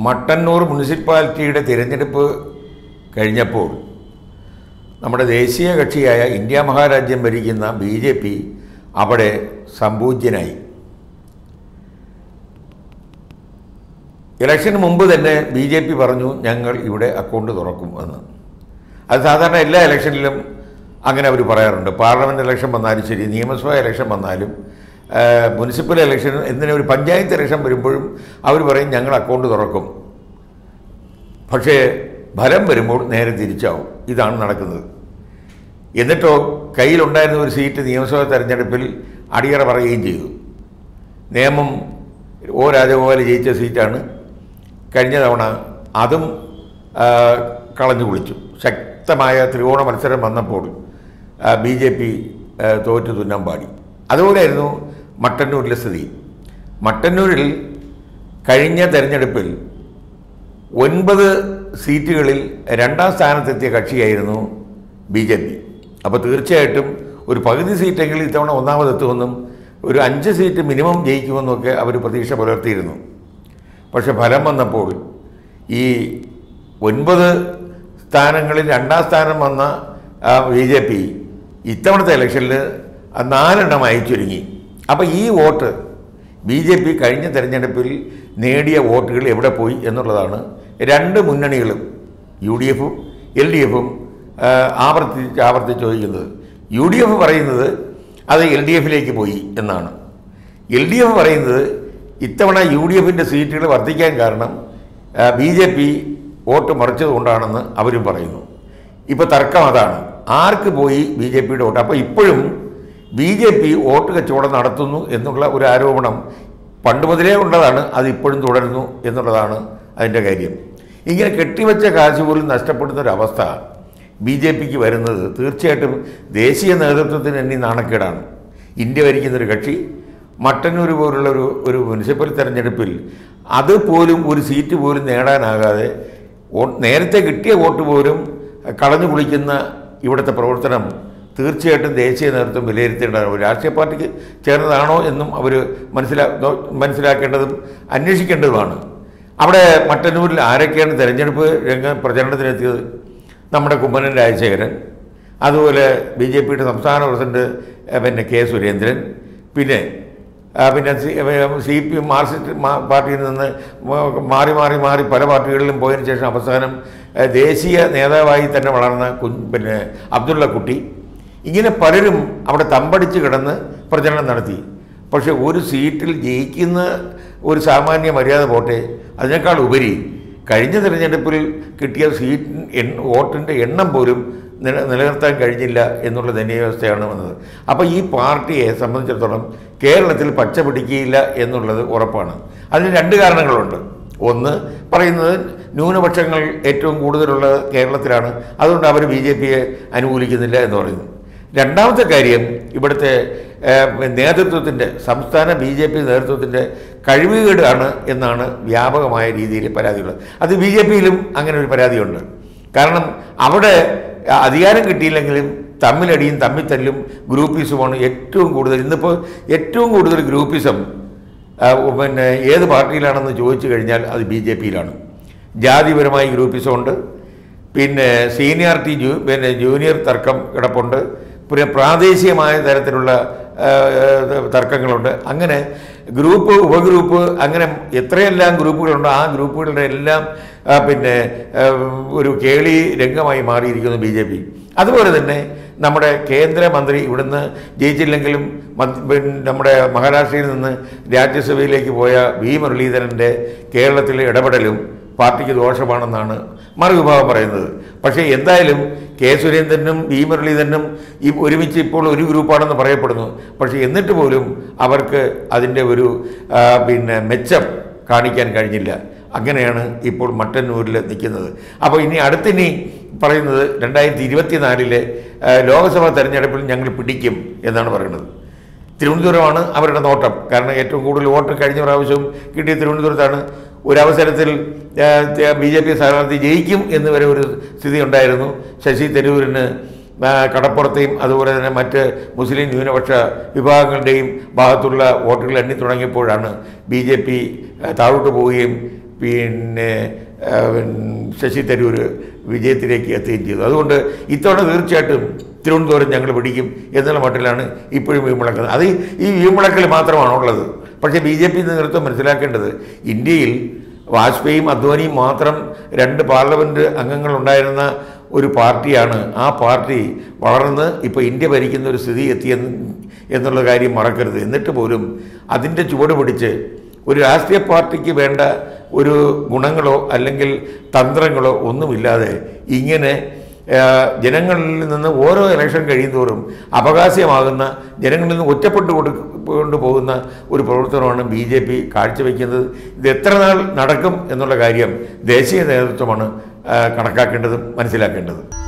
മട്ടന്നൂർ മുനിസിപ്പാലിറ്റിയുടെ തിരഞ്ഞെടുപ്പ് കഴിഞ്ഞപ്പോൾ നമ്മുടെ ദേശീയ കക്ഷിയായ ഇന്ത്യ മഹാരാജ്യം ഭരിക്കുന്ന ബി ജെ പി അവിടെ സംപൂജ്യനായി ഇലക്ഷന് മുമ്പ് തന്നെ ബി ജെ പി പറഞ്ഞു ഞങ്ങൾ ഇവിടെ അക്കൗണ്ട് തുറക്കും എന്ന് അത് സാധാരണ എല്ലാ ഇലക്ഷനിലും അങ്ങനെ അവർ പറയാറുണ്ട് പാർലമെൻറ്റ് ഇലക്ഷൻ വന്നാലും ശരി നിയമസഭാ ഇലക്ഷൻ വന്നാലും ആ, മുനിസിപ്പൽ ഇലക്ഷൻ എന്തിനാ ഒരു പഞ്ചായത്ത് ഇലക്ഷൻ വരുമ്പോഴും അവർ പറയും ഞങ്ങൾ അക്കൗണ്ട് തുറക്കും പക്ഷേ ഫലം വരുമ്പോൾ നേരെ തിരിച്ചാവും ഇതാണ് നടക്കുന്നത് എന്നിട്ടോ കയ്യിലുണ്ടായിരുന്ന ഒരു സീറ്റ് നിയമസഭാ തെരഞ്ഞെടുപ്പിൽ അടിയറ പറയുകയും ചെയ്തു നിയമം ഒ രാജഗോപാൽ ജയിച്ച സീറ്റാണ് കഴിഞ്ഞ തവണ അതും ആ, കളഞ്ഞു കുളിച്ചു ശക്തമായ ത്രികോണ മത്സരം വന്നപ്പോൾ ബി ജെ പി തോറ്റു തുന്നാൻ പാടി അതുപോലെയായിരുന്നു മട്ടന്നൂരിലെ സ്ഥിതി മട്ടന്നൂരിൽ കഴിഞ്ഞ തെരഞ്ഞെടുപ്പിൽ ഒൻപത് സീറ്റുകളിൽ രണ്ടാം സ്ഥാനത്തെത്തിയ കക്ഷിയായിരുന്നു ബി ജെ പി അപ്പോൾ തീർച്ചയായിട്ടും ഒരു പകുതി സീറ്റെങ്കിലും ഇത്തവണ ഒന്നാമതെത്തുമെന്നും ഒരു അഞ്ച് സീറ്റ് മിനിമം ജയിക്കുമെന്നൊക്കെ അവർ പ്രതീക്ഷ പുലർത്തിയിരുന്നു പക്ഷെ ഫലം വന്നപ്പോൾ ഈ ഒൻപത് സ്ഥാനങ്ങളിൽ രണ്ടാം സ്ഥാനം വന്ന ബി ജെ പി ഇത്തവണത്തെ ഇലക്ഷനിൽ നാലെണ്ണമായി ചുരുങ്ങി അപ്പോൾ ഈ വോട്ട് ബി ജെ പി കഴിഞ്ഞ തെരഞ്ഞെടുപ്പിൽ നേടിയ വോട്ടുകൾ എവിടെ പോയി എന്നുള്ളതാണ് രണ്ട് മുന്നണികളും യു ഡി എഫും എൽ ഡി എഫും ആവർത്തിച്ച് ആവർത്തിച്ച് ചോദിക്കുന്നത് യു ഡി എഫ് പറയുന്നത് അത് എൽ ഡി എഫിലേക്ക് പോയി എന്നാണ് എൽ ഡി എഫ് പറയുന്നത് ഇത്തവണ യു ഡി എഫിൻ്റെ സീറ്റുകൾ വർദ്ധിക്കാൻ കാരണം ബി ജെ പി വോട്ട് മറിച്ചതുകൊണ്ടാണെന്ന് അവരും പറയുന്നു ഇപ്പോൾ തർക്കം അതാണ് ആർക്ക് പോയി ബി ജെ പിയുടെ വോട്ട് അപ്പോൾ ഇപ്പോഴും ബി ജെ പി വോട്ട് കച്ചവടം നടത്തുന്നു എന്നുള്ള ഒരു ആരോപണം പണ്ട് മുതലേ ഉള്ളതാണ് അത് ഇപ്പോഴും തുടരുന്നു എന്നുള്ളതാണ് അതിൻ്റെ കാര്യം ഇങ്ങനെ കെട്ടിവെച്ച കാശ് പോലും നഷ്ടപ്പെടുന്ന ഒരു അവസ്ഥ ബി ജെ പിക്ക് വരുന്നത് തീർച്ചയായിട്ടും ദേശീയ നേതൃത്വത്തിന് തന്നെ നാണക്കേടാണ് ഇന്ത്യ ഭരിക്കുന്ന ഒരു കക്ഷി മട്ടന്നൂർ പോലുള്ള ഒരു ഒരു മുനിസിപ്പൽ തെരഞ്ഞെടുപ്പിൽ അതുപോലും ഒരു സീറ്റ് പോലും നേടാനാകാതെ വോ- നേരത്തെ കിട്ടിയ വോട്ട് പോലും കളഞ്ഞു കുളിക്കുന്ന ഇവിടുത്തെ പ്രവർത്തനം തീർച്ചയായിട്ടും ദേശീയ നേതൃത്വം വിലയിരുത്തേണ്ടതാണ് ഒരു രാഷ്ട്രീയ പാർട്ടിക്ക് ചേർന്നതാണോ എന്നും അവർ മനസ്സിലാ നോ- മനസ്സിലാക്കേണ്ടതും അന്വേഷിക്കേണ്ടതുമാണ് അവിടെ മട്ടന്നൂരിൽ ആരൊക്കെയാണ് തെരഞ്ഞെടുപ്പ് രംഗ പ്രചരണത്തിനെത്തിയത് നമ്മുടെ കുമ്മനൻ രാജശേഖരൻ അതുപോലെ ബി ജെ പിയുടെ സംസ്ഥാന പ്രസിഡന്റ് ഏഹ്, പിന്നെ കെ സുരേന്ദ്രൻ പിന്നെ ആ, പിന്നെ C C P M Marxist മാ- പാർട്ടിയിൽ നിന്ന് മ- മാറി മാറി മാറി പല പാർട്ടികളിലും പോയതിനു ശേഷം അവസാനം ഏഹ്, ദേശീയ നേതാവായി തന്നെ വളർന്ന കുഞ്ഞ് പിന്നെ അബ്ദുള്ള കുട്ടി ഇങ്ങനെ പലരും അവിടെ തമ്പടിച്ച് കിടന്ന് പ്രചരണം നടത്തി പക്ഷെ ഒരു സീറ്റിൽ ജയിക്കുന്ന ഒരു സാമാന്യ മര്യാദ പോട്ടെ അതിനേക്കാൾ ഉപരി കഴിഞ്ഞ തിരഞ്ഞെടുപ്പിൽ കിട്ടിയ സീറ്റ് എൺ വോട്ടിൻ്റെ എണ്ണം പോലും നില നിലനിർത്താൻ കഴിഞ്ഞില്ല എന്നുള്ള ദയനീയാവസ്ഥയാണ് വന്നത് അപ്പോൾ ഈ പാർട്ടിയെ സംബന്ധിച്ചിടത്തോളം കേരളത്തിൽ പച്ച പിടിക്കുകയില്ല എന്നുള്ളത് ഉറപ്പാണ് അതിന് രണ്ട് കാരണങ്ങളുണ്ട് ഒന്ന് പറയുന്നത് ന്യൂനപക്ഷങ്ങൾ ഏറ്റവും കൂടുതലുള്ളത് കേരളത്തിലാണ് അതുകൊണ്ട് അവർ ബി ജെ പിയെ അനുകൂലിക്കുന്നില്ല എന്ന് പറയുന്നു രണ്ടാമത്തെ കാര്യം ഇവിടുത്തെ ഏഹ്, നേതൃത്വത്തിൻ്റെ സംസ്ഥാന ബി ജെ പി നേതൃത്വത്തിൻ്റെ കഴിവുകേടാണ് എന്നാണ് വ്യാപകമായ രീതിയിൽ പരാതിയുള്ളത് അത് ബി ജെ പിയിലും അങ്ങനെ ഒരു പരാതിയുണ്ട് കാരണം അവിടെ അധികാരം കിട്ടിയില്ലെങ്കിലും തമ്മിലടിയും തമ്മിത്തല്ലും ഗ്രൂപ്പീസുമാണ് ഏറ്റവും കൂടുതൽ ഇന്നിപ്പോൾ ഏറ്റവും കൂടുതൽ ഗ്രൂപ്പിസം ആ, പിന്നെ ഏത് പാർട്ടിയിലാണെന്ന് ചോദിച്ചു കഴിഞ്ഞാൽ അത് ബി ജെ പിയിലാണ് ജാതിപരമായി ഗ്രൂപ്പിസമുണ്ട് പിന്നെ സീനിയോറിറ്റി ജൂ പിന്നെ ജൂനിയർ തർക്കം കിടപ്പുണ്ട് പിന്നെ പ്രാദേശികമായ തരത്തിലുള്ള ആ, തർക്കങ്ങളുണ്ട് അങ്ങനെ ഗ്രൂപ്പ് ഉപഗ്രൂപ്പ് അങ്ങനെ എത്രയെല്ലാം ഗ്രൂപ്പുകളുണ്ടോ ആ ഗ്രൂപ്പുകളുടെ എല്ലാം ആ, പിന്നെ ആ, ഒരു കേളി രംഗമായി മാറിയിരിക്കുന്നു ബി ജെ പി അതുപോലെ തന്നെ നമ്മുടെ കേന്ദ്രമന്ത്രി ഇവിടുന്ന് ജയിച്ചില്ലെങ്കിലും മന്ത്രി- പിന്നെ നമ്മുടെ മഹാരാഷ്ട്രയിൽ നിന്ന് രാജ്യസഭയിലേക്ക് പോയ വി മുരളീധരൻ്റെ കേരളത്തിലെ ഇടപെടലും പാർട്ടിക്ക് ദോഷമാണെന്നാണ് മറുവിഭാഗം പറയുന്നത് പക്ഷേ എന്തായാലും കെ സുരേന്ദ്രനും വി മുരളീധരനും ഈ ഒരുമിച്ച് ഇപ്പോൾ ഒരു ഗ്രൂപ്പാണെന്ന് പറയപ്പെടുന്നു പക്ഷേ എന്നിട്ട് പോലും അവർക്ക് അതിൻ്റെ ഒരു ആ, പിന്നെ മെച്ചം കാണിക്കാൻ കഴിഞ്ഞില്ല അങ്ങനെയാണ് ഇപ്പോൾ മട്ടന്നൂരിൽ നിൽക്കുന്നത് അപ്പോൾ ഇനി അടുത്തിനി പറയുന്നത് രണ്ടായിരത്തി ഇരുപത്തിനാലിലെ ലോക്സഭാ തെരഞ്ഞെടുപ്പിൽ ഞങ്ങൾ പിടിക്കും എന്നാണ് പറയുന്നത് തിരുവനന്തപുരമാണ് അവരുടെ നോട്ടം കാരണം ഏറ്റവും കൂടുതൽ വോട്ട് കഴിഞ്ഞ പ്രാവശ്യവും കിട്ടിയ തിരുവനന്തപുരത്താണ് ഒരവസരത്തിൽ ബി ജെ പി സ്ഥാനാർത്ഥി ജയിക്കും എന്ന് വരെ ഒരു സ്ഥിതി ഉണ്ടായിരുന്നു ശശി തരൂരിന് ആ, കടപ്പുറത്തെയും അതുപോലെ തന്നെ മറ്റ് മുസ്ലിം ന്യൂനപക്ഷ വിഭാഗങ്ങളുടെയും ഭാഗത്തുള്ള വോട്ടുകൾ എണ്ണി തുടങ്ങിയപ്പോഴാണ് ബി ജെ പി താഴോട്ട് പോവുകയും പിന്നെ ആ, ശശി തരൂർ വിജയത്തിലേക്ക് എത്തുകയും ചെയ്തു അതുകൊണ്ട് ഇത്തവണ തീർച്ചയായിട്ടും തിരുവനന്തപുരം ഞങ്ങൾ പിടിക്കും എന്നുള്ള മട്ടിലാണ് ഇപ്പോഴും വീമ്പിളക്കുന്നത് അത് ഈ- ഈ വീമ്പിളക്കൽ മാത്രമാണുള്ളത് പക്ഷേ ബി ജെ പി നേതൃത്വം മനസ്സിലാക്കേണ്ടത് ഇന്ത്യയിൽ വാജ്പേയിയും അദ്വാനിയും മാത്രം രണ്ട് പാർലമെൻറ്റ് അംഗങ്ങളുണ്ടായിരുന്ന ഒരു പാർട്ടിയാണ് ആ പാർട്ടി വളർന്ന് ഇപ്പോൾ ഇന്ത്യ ഭരിക്കുന്ന ഒരു സ്ഥിതി എത്തിയെന്ന് എന്നുള്ള കാര്യം മറക്കരുത് എന്നിട്ട് പോലും അതിൻ്റെ ചുവട് പിടിച്ച് ഒരു രാഷ്ട്രീയ പാർട്ടിക്ക് വേണ്ട ഒരു ഗുണങ്ങളോ അല്ലെങ്കിൽ തന്ത്രങ്ങളോ ഒന്നുമില്ലാതെ ഇങ്ങനെ ആ, ജനങ്ങളിൽ നിന്ന് ഓരോ ഇലക്ഷൻ കഴിയുന്തോറും അവകാശമാകുന്ന ജനങ്ങളിൽ നിന്ന് ഒറ്റപ്പെട്ടു കൊടുക്കൊണ്ട് പോകുന്ന ഒരു പ്രവർത്തനമാണ് ബി ജെ പി കാഴ്ചവെക്കുന്നത് ഇത് എത്ര നാൾ നടക്കും എന്നുള്ള കാര്യം ദേശീയ നേതൃത്വമാണ് ആ, കണക്കാക്കേണ്ടതും മനസ്സിലാക്കേണ്ടതും